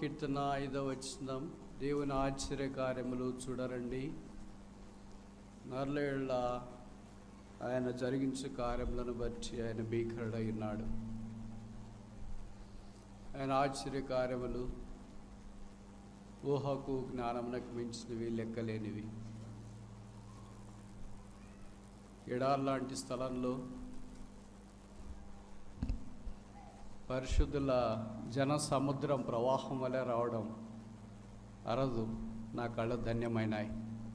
కీర్తన ఐదో వచ్చినాం దేవుని ఆశ్చర్య కార్యములు చూడరండి నర్లేళ్ళ ఆయన జరిగించే కార్యములను బట్టి ఆయన భీకరుడై ఉన్నాడు ఆయన ఆశ్చర్య కార్యములు ఊహకు జ్ఞానమునకు మించినవి లెక్కలేనివి ఎడార్లాంటి స్థలంలో పరిశుద్ధుల జన సముద్రం ప్రవాహం వలె రావడం అరదు నా కళ్ళు ధన్యమైనాయి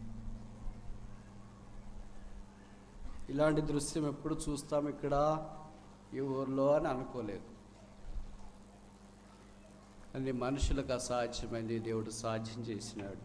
ఇలాంటి దృశ్యం ఎప్పుడు చూస్తాం ఇక్కడ ఈ ఊర్లో అని అనుకోలేదు అది మనుషులకు అసాధ్యమైంది దేవుడు సాధ్యం చేసినాడు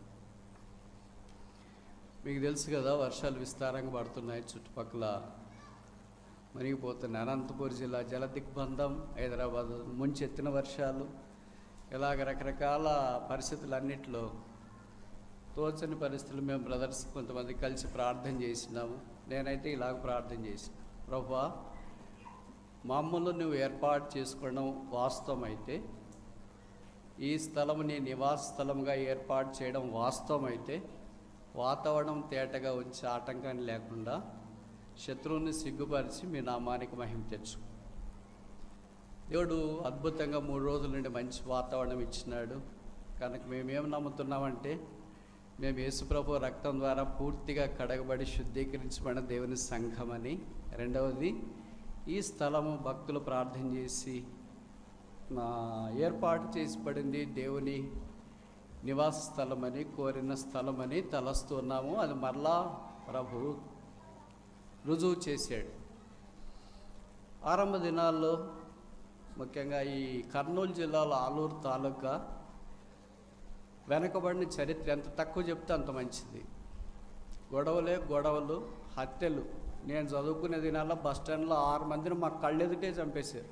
మీకు తెలుసు కదా వర్షాలు విస్తారంగా పడుతున్నాయి చుట్టుపక్కల మరిగిపోతున్నాయి అనంతపూర్ జిల్లా జల దిగ్బంధం హైదరాబాద్ ముంచెత్తిన వర్షాలు ఇలాగ రకరకాల పరిస్థితులన్నింటిలో తోచని పరిస్థితులు మేము బ్రదర్స్ కొంతమంది కలిసి ప్రార్థన చేసినాము నేనైతే ఇలాగ ప్రార్థన చేసిన ప్రభా మామూలు నువ్వు ఏర్పాటు చేసుకోవడం వాస్తవం అయితే ఈ స్థలం నీ నివాస స్థలంగా ఏర్పాటు చేయడం వాస్తవం అయితే వాతావరణం తేటగా ఉంచి ఆటంకాన్ని లేకుండా శత్రువుని సిగ్గుపరిచి మీ నామానికి మహిమ తెచ్చు దేవుడు అద్భుతంగా మూడు రోజుల నుండి మంచి వాతావరణం ఇచ్చినాడు కనుక మేమేం నమ్ముతున్నామంటే మేము యేసుప్రభు రక్తం ద్వారా పూర్తిగా కడగబడి శుద్ధీకరించబడిన దేవుని సంఘమని రెండవది ఈ స్థలము భక్తులు ప్రార్థన చేసి నా ఏర్పాటు చేసి పడింది దేవుని నివాస స్థలమని కోరిన స్థలమని తలస్తున్నాము అది మరలా ప్రభు రుజువు చేశాడు ఆరంభ దినాల్లో ముఖ్యంగా ఈ కర్నూలు జిల్లాలో ఆలూరు తాలూకా వెనకబడిన చరిత్ర ఎంత తక్కువ చెప్తే అంత మంచిది గొడవలే గొడవలు హత్యలు నేను చదువుకునే దినాల్లో బస్ స్టాండ్లో ఆరు మందిని మా కళ్ళెదుటే చంపేశారు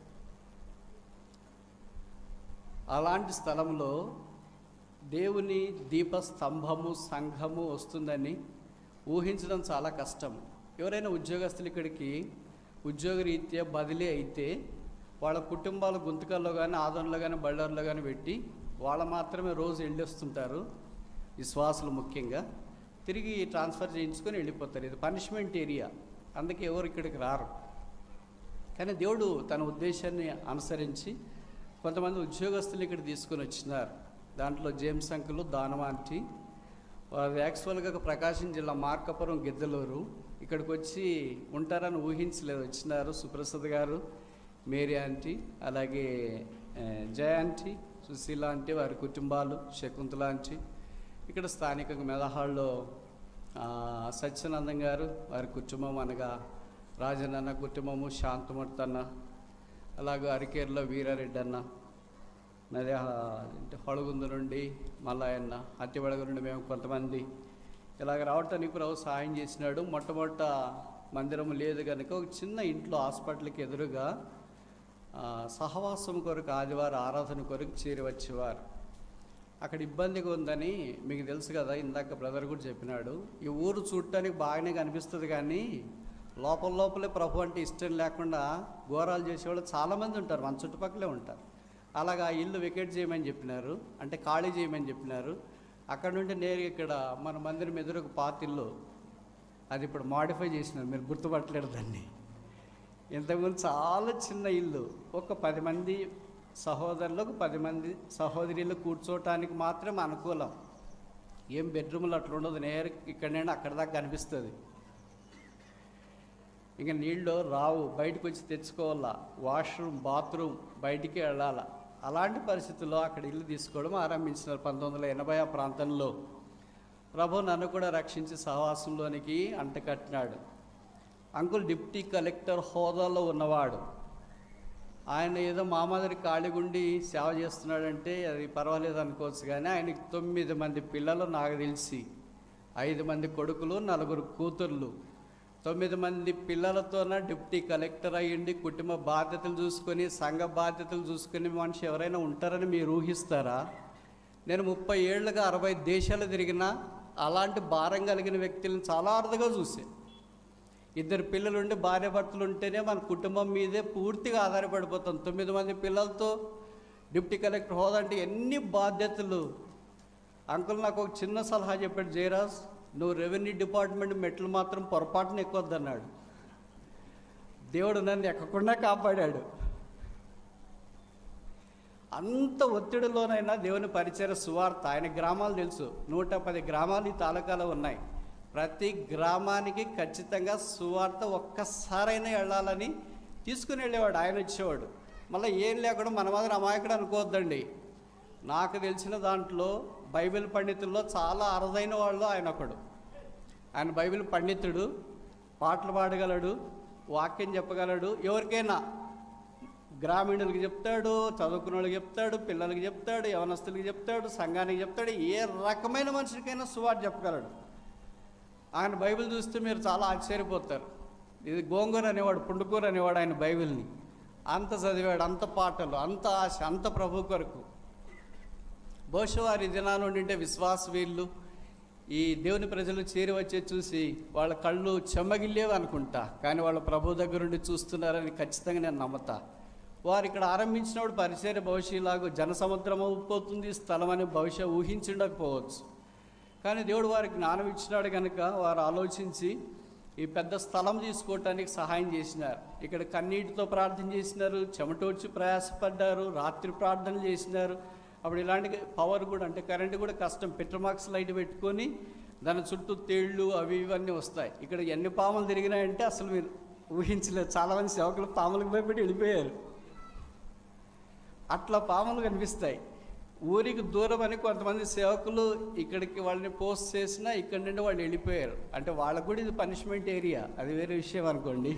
అలాంటి స్థలంలో దేవుని దీపస్తంభము సంఘము వస్తుందని ఊహించడం చాలా కష్టం ఎవరైనా ఉద్యోగస్తులు ఇక్కడికి ఉద్యోగరీత్యా బదిలీ అయితే వాళ్ళ కుటుంబాల గుంతకల్లో కానీ ఆదరణలో కానీ బళ్ళారులో కానీ పెట్టి వాళ్ళు మాత్రమే రోజు వెళ్ళొస్తుంటారు విశ్వాసులు ముఖ్యంగా తిరిగి ట్రాన్స్ఫర్ చేయించుకొని వెళ్ళిపోతారు ఇది పనిష్మెంట్ ఏరియా అందుకే ఎవరు ఇక్కడికి రారు కానీ దేవుడు తన ఉద్దేశాన్ని అనుసరించి కొంతమంది ఉద్యోగస్తులు ఇక్కడ తీసుకొని వచ్చినారు దాంట్లో జేమ్స్ అంకులు దానమాంటి వారు యాక్చువల్గా ప్రకాశం జిల్లా మార్కపురం గిద్దలూరు ఇక్కడికి వచ్చి ఉంటారని ఊహించలేదు వచ్చినారు సుప్రసాద్ గారు మేరీ ఆంటీ అలాగే ఆ, జయ ఆంటీ సుశీల ఆంటీ వారి కుటుంబాలు శకుంతల ఆంటీ ఇక్కడ స్థానికంగా మెదహాల్లో ఆ, సత్యనందం గారు వారి కుటుంబం అనగా రాజనన్న కుటుంబము శాంతమూర్తన్న అలాగే అరికేరులో వీరారెడ్డి అన్న నది అంటే హొళగుందు నుండి మల్లయ్యన్న అత్తివడగ నుండి మేము కొంతమంది ఇలాగ రావటానికి ప్రభు సహాయం చేసినాడు మొట్టమొదట మందిరం లేదు కనుక ఒక చిన్న ఇంట్లో హాస్పిటల్కి ఎదురుగా ఆ, సహవాసం కొరకు ఆదివారం ఆరాధన కొరకు చేరి వచ్చేవారు అక్కడ ఇబ్బందిగా ఉందని మీకు తెలుసు కదా ఇందాక బ్రదర్ కూడా చెప్పినాడు ఈ ఊరు చూడటానికి బాగానే కనిపిస్తుంది కానీ లోపల లోపలే ప్రభు అంటే ఇష్టం లేకుండా ఘోరాలు చేసేవాళ్ళు చాలామంది ఉంటారు మన చుట్టుపక్కలే ఉంటారు అలాగా ఆ ఇల్లు వెకేట్ చేయమని చెప్పినారు అంటే ఖాళీ చేయమని చెప్పినారు అక్కడ నుండి నేరుగా ఇక్కడ మన మందిరం ఎదురుకు పాత ఇల్లు అది ఇప్పుడు మాడిఫై చేసినారు మీరు గుర్తుపట్టలేరు దాన్ని ఇంతకుముందు చాలా చిన్న ఇల్లు ఒక పది మంది సహోదరులకు పది మంది సహోదరులు కూర్చోవటానికి మాత్రం అనుకూలం ఏం బెడ్రూమ్లు అట్లా ఉండదు నేరు ఇక్కడ నుండి అక్కడ దాకా కనిపిస్తుంది ఇంకా నీళ్ళు రావు బయటకు వచ్చి తెచ్చుకోవాలా వాష్రూమ్ బాత్రూమ్ బయటికి వెళ్ళాలా అలాంటి పరిస్థితుల్లో అక్కడ ఇల్లు తీసుకోవడం ఆరంభించినారు పంతొమ్మిది వందల ఎనభై ఆ ప్రాంతంలో ప్రభు నన్ను కూడా రక్షించి సహవాసంలోనికి అంటకట్టినాడు అంకుల్ డిప్టీ కలెక్టర్ హోదాలో ఉన్నవాడు ఆయన ఏదో మా మాదిరి ఖాళీగుండి సేవ చేస్తున్నాడంటే అది పర్వాలేదు అనుకోవచ్చు కానీ ఆయనకి తొమ్మిది మంది పిల్లలు నాకు తెలిసి ఐదు మంది కొడుకులు నలుగురు కూతుర్లు తొమ్మిది మంది పిల్లలతోన డిప్టీ కలెక్టర్ అయ్యిండి కుటుంబ బాధ్యతలు చూసుకొని సంఘ బాధ్యతలు చూసుకుని మనిషి ఎవరైనా ఉంటారని మీరు ఊహిస్తారా నేను ముప్పై ఏళ్ళుగా అరవై దేశాలు తిరిగినా అలాంటి భారం కలిగిన వ్యక్తులను చాలా అరుదుగా చూసాను ఇద్దరు పిల్లలుండి భార్య భర్తలు ఉంటేనే మన కుటుంబం మీదే పూర్తిగా ఆధారపడిపోతాం తొమ్మిది మంది పిల్లలతో డిప్టీ కలెక్టర్ హోదా అంటే ఎన్ని బాధ్యతలు అంకుల్ నాకు ఒక చిన్న సలహా చెప్పాడు జయరాజ్ నువ్వు రెవెన్యూ డిపార్ట్మెంట్ మెట్లు మాత్రం పొరపాటున ఎక్కొద్దన్నాడు దేవుడు నన్ను ఎక్కకుండా కాపాడాడు అంత ఒత్తిడిలోనైనా దేవుని పరిచయ సువార్త ఆయన గ్రామాలు తెలుసు నూట పది గ్రామాలు ఈ తాలూకాలో ఉన్నాయి ప్రతి గ్రామానికి ఖచ్చితంగా సువార్త ఒక్కసారైనా వెళ్ళాలని తీసుకుని వెళ్ళేవాడు ఆయన వచ్చేవాడు మళ్ళీ ఏం లేకుండా మన మాత్రం అమాయకుడు అనుకోవద్దండి నాకు తెలిసిన దాంట్లో బైబిల్ పండితుల్లో చాలా అరుదైన వాళ్ళు ఆయన ఒకడు ఆయన బైబిల్ పండితుడు పాటలు పాడగలడు వాక్యం చెప్పగలడు ఎవరికైనా గ్రామీణులకి చెప్తాడు చదువుకున్న వాళ్ళకి చెప్తాడు పిల్లలకి చెప్తాడు యవనస్తులకి చెప్తాడు సంఘానికి చెప్తాడు ఏ రకమైన మనిషికైనా సువార్త చెప్పగలడు ఆయన బైబిల్ చూస్తే మీరు చాలా ఆశ్చర్యపోతారు ఇది గోంగూర అనేవాడు పుండుకూర అనేవాడు ఆయన బైబిల్ని అంత చదివాడు అంత పాటలు అంత ఆశ అంత ప్రభు కొరకు బహుశా వారి దినాలు ఉండింటే విశ్వాస వీళ్ళు ఈ దేవుని ప్రజలు చేరి వచ్చే చూసి వాళ్ళ కళ్ళు చెమ్మగిల్లేవి అనుకుంటా కానీ వాళ్ళ ప్రభు దగ్గర నుండి చూస్తున్నారని ఖచ్చితంగా నేను నమ్ముతా వారు ఇక్కడ ఆరంభించినప్పుడు పరిచయ భవిష్యలాగా జనసముద్రం అయిపోతుంది స్థలం అని భవిష్య ఊహించుండకపోవచ్చు కానీ దేవుడు వారికి జ్ఞానం ఇచ్చినాడు కనుక వారు ఆలోచించి ఈ పెద్ద స్థలం తీసుకోవటానికి సహాయం చేసినారు ఇక్కడ కన్నీటితో ప్రార్థన చేసినారు చెమటోడ్చి ప్రయాసపడ్డారు రాత్రి ప్రార్థన చేసినారు అప్పుడు ఇలాంటి పవర్ కూడా అంటే కరెంట్ కూడా కష్టం పెట్రోమాక్స్ లైట్ పెట్టుకొని దాని చుట్టూ తేళ్ళు అవి ఇవన్నీ వస్తాయి ఇక్కడ ఎన్ని పాములు తిరిగినాయంటే అసలు మీరు ఊహించలేదు చాలామంది సేవకులు పాములకు భయపెట్టి వెళ్ళిపోయారు అట్లా పాములు కనిపిస్తాయి ఊరికి దూరం అని కొంతమంది సేవకులు ఇక్కడికి వాళ్ళని పోస్ట్ చేసినా ఇక్కడి నుండి వాళ్ళు వెళ్ళిపోయారు అంటే వాళ్ళకు కూడా ఇది పనిష్మెంట్ ఏరియా అది వేరే విషయం అనుకోండి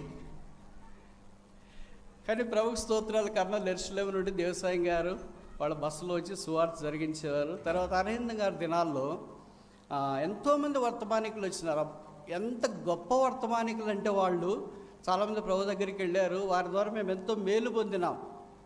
కానీ ప్రభు స్తోత్రాల కన్నా లెర్స్లేవ్ నుండి దేవసాయం గారు వాళ్ళ బస్సులో వచ్చి సువార్త జరిగించేవారు తర్వాత అరవింద్ గారి దినాల్లో ఆ, ఎంతోమంది వర్తమానికులు వచ్చినారు ఎంత గొప్ప వర్తమానికులు అంటే వాళ్ళు చాలామంది ప్రభు దగ్గరికి వెళ్ళారు వారి ద్వారా మేము ఎంతో మేలు పొందినాం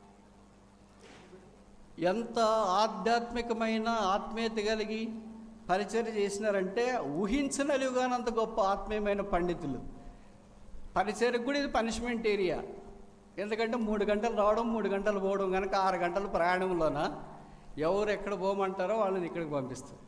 ఎంత ఆధ్యాత్మికమైన ఆత్మీయత కలిగి పరిచయం చేసినారంటే ఊహించనలుగానంత గొప్ప ఆత్మీయమైన పండితులు పరిచయకు కూడా ఇది పనిష్మెంట్ ఏరియా ఎందుకంటే మూడు గంటలు రావడం మూడు గంటలు పోవడం కనుక ఆరు గంటల ప్రయాణంలోన ఎవరు ఎక్కడ పోమంటారో వాళ్ళని ఇక్కడికి పంపిస్తారు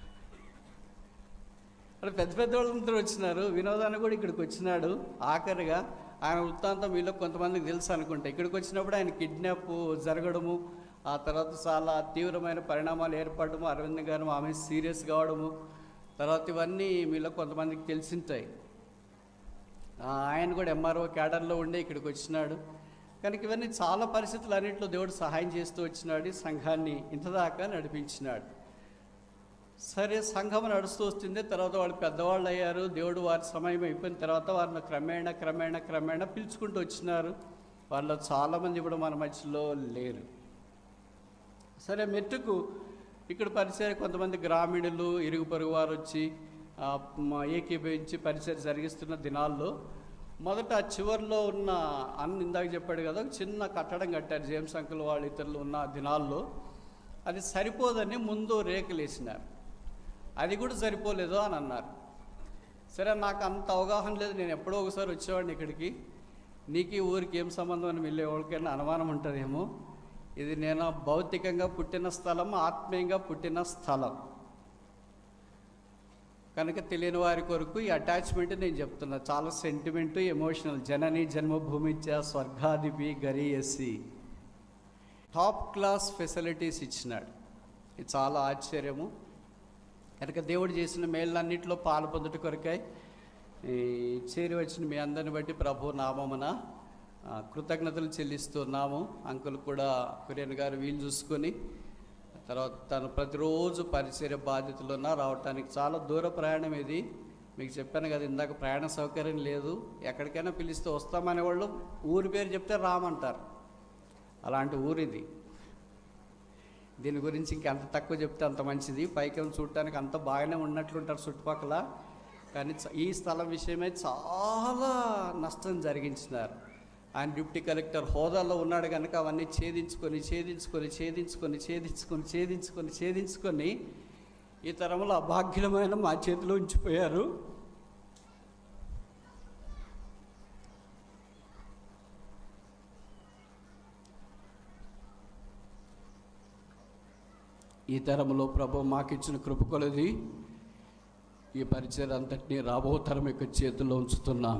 అక్కడ పెద్ద పెద్ద వాళ్ళందరూ వచ్చినారు వినోదాన్ని కూడా ఇక్కడికి వచ్చినాడు ఆఖరిగా ఆయన వృత్తాంతం వీళ్ళు కొంతమందికి తెలుసు అనుకుంటా ఇక్కడికి వచ్చినప్పుడు ఆయన కిడ్నాప్ జరగడము ఆ తర్వాత చాలా తీవ్రమైన పరిణామాలు ఏర్పడము అరవింద్ గారు ఆమె సీరియస్ కావడము తర్వాత ఇవన్నీ మీలో కొంతమందికి తెలిసింటాయి ఆ, ఆయన కూడా ఎంఆర్ఓ క్యాడర్లో ఉండే ఇక్కడికి వచ్చినాడు కనుక ఇవన్నీ చాలా పరిస్థితులు అన్నింటిలో దేవుడు సహాయం చేస్తూ వచ్చినాడు ఈ సంఘాన్ని ఇంతదాకా నడిపించినాడు సరే సంఘం నడుస్తూ వస్తుంది తర్వాత వాళ్ళు పెద్దవాళ్ళు అయ్యారు దేవుడు వారి సమయం అయిపోయిన తర్వాత వారిని క్రమేణా క్రమేణా క్రమేణా పిలుచుకుంటూ వచ్చినారు వాళ్ళలో చాలామంది ఇప్పుడు మన మధ్యలో లేరు సరే మెట్టుకు ఇక్కడ పరిచయం కొంతమంది గ్రామీణులు ఇరుగు పొరుగు వారు వచ్చి ఆ, మ- ఏకీభవించి పరిచయం జరిగిస్తున్న దినాల్లో మొదట ఆ చివరిలో ఉన్న అన్న ఇందాక చెప్పాడు కదా ఒక చిన్న కట్టడం కట్టారు జేమ్స్ అంకుల్ వాళ్ళు ఇతరులు ఉన్న దినాల్లో అది సరిపోదని ముందు రేకులు వేసినారు అది కూడా సరిపోలేదు అని అన్నారు సరే నాకు అంత అవగాహన లేదు నేను ఎప్పుడో ఒకసారి వచ్చేవాడిని ఇక్కడికి నీకు ఈ ఊరికి ఏం సంబంధం అని వెళ్ళే వాళ్ళకైనా అనుమానం ఉంటుందేమో ఇది నేను భౌతికంగా పుట్టిన స్థలం ఆత్మీయంగా పుట్టిన స్థలం కనుక తెలియని వారి కొరకు ఈ అటాచ్మెంట్ నేను చెప్తున్నా చాలా సెంటిమెంట్ ఎమోషనల్ జనని జన్మభూమిత్య స్వర్గాధిపి గరీయసి టాప్ క్లాస్ ఫెసిలిటీస్ ఇచ్చినాడు ఇది చాలా ఆశ్చర్యము కనుక దేవుడు చేసిన మేళ్ళన్నింటిలో పాలు పొందుట కొరకై ఈ చేరి వచ్చిన మీ అందరిని బట్టి ప్రభు నామమున ఆ, కృతజ్ఞతలు చెల్లిస్తున్నాము అంకుల్ కూడా కురియన్ గారు వీలు చూసుకొని తర్వాత తను ప్రతిరోజు పరిచర్య బాధ్యతలు ఉన్నా రావటానికి చాలా దూర ప్రయాణం ఇది మీకు చెప్పాను కదా ఇందాక ప్రయాణ సౌకర్యం లేదు ఎక్కడికైనా పిలిస్తే వస్తామనే వాళ్ళు ఊరి పేరు చెప్తే రామంటారు అలాంటి ఊరిది దీని గురించి ఇంకెంత తక్కువ చెప్తే అంత మంచిది పైకి వెళ్ళి చూడటానికి అంత బాగానే ఉన్నట్లుంటారు చుట్టుపక్కల కానీ చ- ఈ స్థలం విషయమే చాలా నష్టం జరిగించినారు ఆయన డిప్యూటీ కలెక్టర్ హోదాలో ఉన్నాడు కనుక అవన్నీ ఛేదించుకొని ఛేదించుకొని ఛేదించుకొని ఛేదించుకొని ఛేదించుకొని ఛేదించుకొని ఈ తరంలో అభాగ్యులమైన మా చేతిలో ఉంచిపోయారు ఈ తరంలో ప్రభు మాకు ఇచ్చిన కృప కొలది ఈ పరిచయం అంతటినీ రాబో తరం యొక్క చేతుల్లో ఉంచుతున్నాం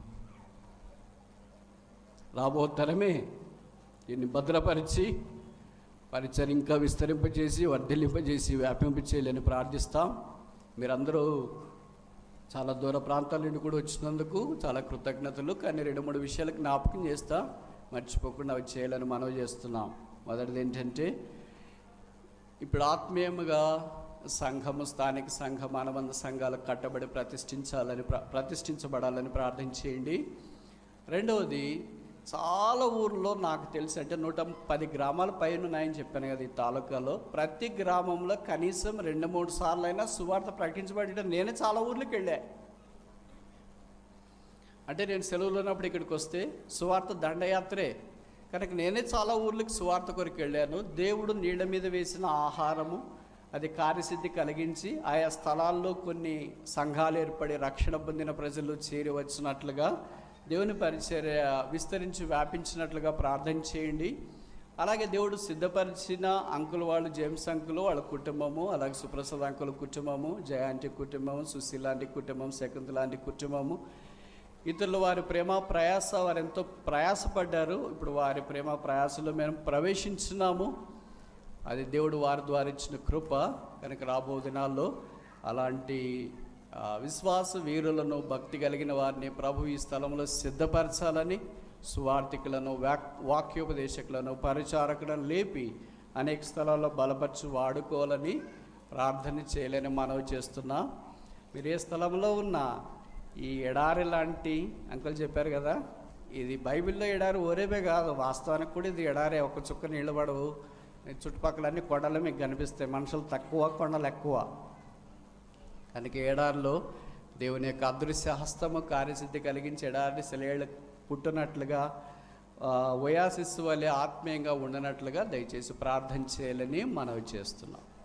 రాబో తరమే దీన్ని భద్రపరిచి పరిచయం ఇంకా విస్తరింపజేసి వర్ధిల్లింపజేసి వ్యాపింపచేయాలని ప్రార్థిస్తాం మీరందరూ చాలా దూర ప్రాంతాల నుండి కూడా వచ్చినందుకు చాలా కృతజ్ఞతలు కానీ రెండు మూడు విషయాలు జ్ఞాపకం చేస్తా మర్చిపోకుండా అవి చేయాలని మనవి చేస్తున్నాం మొదటిది ఏంటంటే ఇప్పుడు ఆత్మీయముగా సంఘము స్థానిక సంఘం అనుబంధ సంఘాలు కట్టబడి ప్రతిష్ఠించాలని ప్ర ప్రతిష్ఠించబడాలని ప్రార్థన చేయండి రెండవది చాలా ఊర్లో నాకు తెలిసి అంటే నూట పది గ్రామాల పైన ఉన్నాయని చెప్పాను కదా ఈ తాలూకాలో ప్రతి గ్రామంలో కనీసం రెండు మూడు సార్లు అయినా సువార్త ప్రకటించబడి నేనే చాలా ఊర్లకు వెళ్ళా అంటే నేను సెలవులో ఉన్నప్పుడు ఇక్కడికి వస్తే సువార్త దండయాత్రే కనుక నేనే చాలా ఊర్లకు సువార్త కొరకు వెళ్ళాను దేవుడు నీళ్ళ మీద వేసిన ఆహారము అది కార్యసిద్ధి కలిగించి ఆయా స్థలాల్లో కొన్ని సంఘాలు ఏర్పడి రక్షణ పొందిన ప్రజలు చేరి వచ్చినట్లుగా దేవుని పరిచర్య విస్తరించి వ్యాపించినట్లుగా ప్రార్థన చేయండి అలాగే దేవుడు సిద్ధపరిచిన అంకుల్ వాళ్ళు జేమ్స్ అంకులు వాళ్ళ కుటుంబము అలాగే సుప్రసాద్ అంకుల్ కుటుంబము జయాంటి కుటుంబము సుశీలాంటి కుటుంబం శకుంతలాంటి కుటుంబము ఇతరులు వారి ప్రేమ ప్రయాస వారు ఎంతో ప్రయాసపడ్డారు ఇప్పుడు వారి ప్రేమ ప్రయాసలో మేము ప్రవేశించున్నాము అది దేవుడు వారి ద్వారా ఇచ్చిన కృప కనుక రాబో దినాల్లో అలాంటి ఆ, విశ్వాస వీరులను భక్తి కలిగిన వారిని ప్రభు ఈ స్థలంలో సిద్ధపరచాలని సువార్థికులను వాక్ వాక్యోపదేశకులను పరిచారకులను లేపి అనేక స్థలాల్లో బలపరిచి వాడుకోవాలని ప్రార్థన చేయాలని మనవి చేస్తున్నా మీరు ఏ స్థలంలో ఉన్నా ఈ ఎడారి లాంటి అంకుల్ చెప్పారు కదా ఇది బైబిల్లో ఎడారి ఓరేమే కాదు వాస్తవానికి కూడా ఇది ఎడారే ఒక చుక్క నీళ్ళు పడవు ఈ చుట్టుపక్కల అన్ని కొండలు మీకు కనిపిస్తాయి మనుషులు తక్కువ కొండలు ఎక్కువ కనుక ఎడారిలో దేవుని యొక్క అదృశ్య హస్తము కార్యసిద్ధి కలిగించి ఎడారిని సెలయేళ్ళు పుట్టినట్లుగా ఆ, ఓయాసిస్ వలె ఆత్మీయంగా ఉండనట్లుగా దయచేసి ప్రార్థన చేయాలని మనవి చేస్తున్నాం